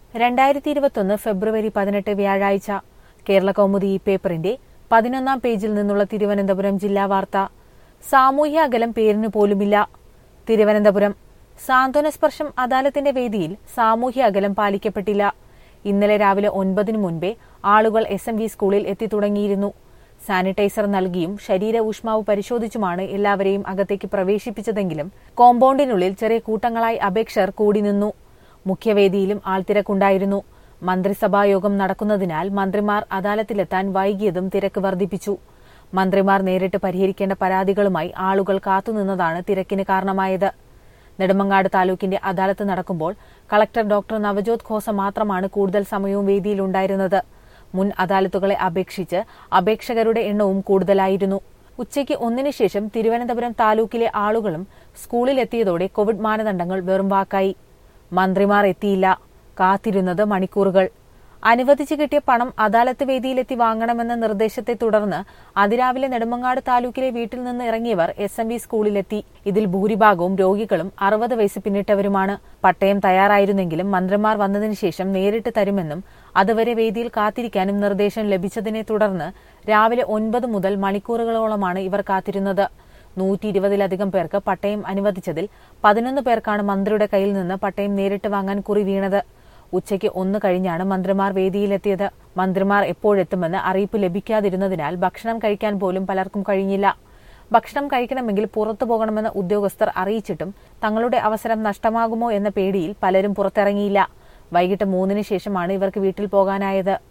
രണ്ടായിരത്തി ഇരുപത്തൊന്ന് ഫെബ്രുവരി പതിനെട്ട് വ്യാഴാഴ്ച കേരള കൗമുദി ഈ പേപ്പറിന്റെ പതിനൊന്നാം പേജിൽ നിന്നുള്ള തിരുവനന്തപുരം ജില്ലാ വാർത്ത സാമൂഹ്യ അകലം പേരിന് പോലുമില്ല തിരുവനന്തപുരം സാന്ത്വന സ്പർശം അദാലത്തിന്റെ വേദിയിൽ സാമൂഹ്യ അകലം പാലിക്കപ്പെട്ടില്ല ഇന്നലെ രാവിലെ ഒൻപതിനു മുൻപേ ആളുകൾ എസ് എം വി സ്കൂളിൽ എത്തിത്തുടങ്ങിയിരുന്നു സാനിറ്റൈസർ നൽകിയും ശരീര ഊഷ്മാവ് പരിശോധിച്ചുമാണ് എല്ലാവരെയും അകത്തേക്ക് പ്രവേശിപ്പിച്ചതെങ്കിലും കോമ്പൗണ്ടിനുള്ളിൽ ചെറിയ കൂട്ടങ്ങളായി അപേക്ഷകർ കൂടി നിന്നു മുഖ്യവേദിയിലും ആൾത്തിരക്കുണ്ടായിരുന്നു മന്ത്രിസഭാ യോഗം നടക്കുന്നതിനാൽ മന്ത്രിമാർ അദാലത്തിലെത്താൻ വൈകിയതും തിരക്ക് വർദ്ധിപ്പിച്ചു മന്ത്രിമാർ നേരിട്ട് പരിഹരിക്കേണ്ട പരാതികളുമായി ആളുകൾ കാത്തുനിന്നതാണ് തിരക്കിന് കാരണമായത് നെടുമങ്ങാട് താലൂക്കിന്റെ അദാലത്ത് നടക്കുമ്പോൾ കളക്ടർ ഡോക്ടർ നവജോത് ഖോസ മാത്രമാണ് കൂടുതൽ സമയവും വേദിയിലുണ്ടായിരുന്നത് മുൻ അദാലത്തുകളെ അപേക്ഷിച്ച് അപേക്ഷകരുടെ എണ്ണവും കൂടുതലായിരുന്നു ഉച്ചയ്ക്ക് ഒന്നിനു ശേഷം തിരുവനന്തപുരം താലൂക്കിലെ ആളുകളും സ്കൂളിലെത്തിയതോടെ കോവിഡ് മാനദണ്ഡങ്ങൾ വെറും വാക്കായി മന്ത്രിമാർ എത്തിയില്ല കാത്തിരുന്നത് മണിക്കൂറുകൾ അനുവദിച്ചു കിട്ടിയ പണം അദാലത്ത് വേദിയിലെത്തി വാങ്ങണമെന്ന നിർദ്ദേശത്തെ തുടർന്ന് അതിരാവിലെ നെടുമങ്ങാട് താലൂക്കിലെ വീട്ടിൽ നിന്ന് ഇറങ്ങിയവർ എസ് എം വി സ്കൂളിലെത്തി ഇതിൽ ഭൂരിഭാഗവും രോഗികളും അറുപത് വയസ്സ് പിന്നിട്ടവരുമാണ് പട്ടയം തയ്യാറായിരുന്നെങ്കിലും മന്ത്രിമാർ വന്നതിനു ശേഷം നേരിട്ട് തരുമെന്നും അതുവരെ വേദിയിൽ കാത്തിരിക്കാനും നിർദ്ദേശം ലഭിച്ചതിനെ തുടർന്ന് രാവിലെ ഒൻപത് മുതൽ മണിക്കൂറുകളോളമാണ് ഇവർ കാത്തിരുന്നത് നൂറ്റി ഇരുപതിലധികം പേർക്ക് പട്ടയം അനുവദിച്ചതിൽ പതിനൊന്ന് പേർക്കാണ് മന്ത്രിയുടെ കയ്യിൽ നിന്ന് പട്ടയം നേരിട്ട് വാങ്ങാൻ കുറി വീണത് ഉച്ചയ്ക്ക് ഒന്ന് കഴിഞ്ഞാണ് മന്ത്രിമാർ വേദിയിലെത്തിയത് മന്ത്രിമാർ എപ്പോഴെത്തുമെന്ന് അറിയിപ്പ് ലഭിക്കാതിരുന്നതിനാൽ ഭക്ഷണം കഴിക്കാൻ പോലും പലർക്കും കഴിഞ്ഞില്ല ഭക്ഷണം കഴിക്കണമെങ്കിൽ പുറത്തു പോകണമെന്ന് ഉദ്യോഗസ്ഥർ അറിയിച്ചിട്ടും തങ്ങളുടെ അവസരം നഷ്ടമാകുമോ എന്ന പേടിയിൽ പലരും പുറത്തിറങ്ങിയില്ല വൈകിട്ട് മൂന്നിന് ശേഷമാണ് ഇവർക്ക് വീട്ടിൽ പോകാനായത്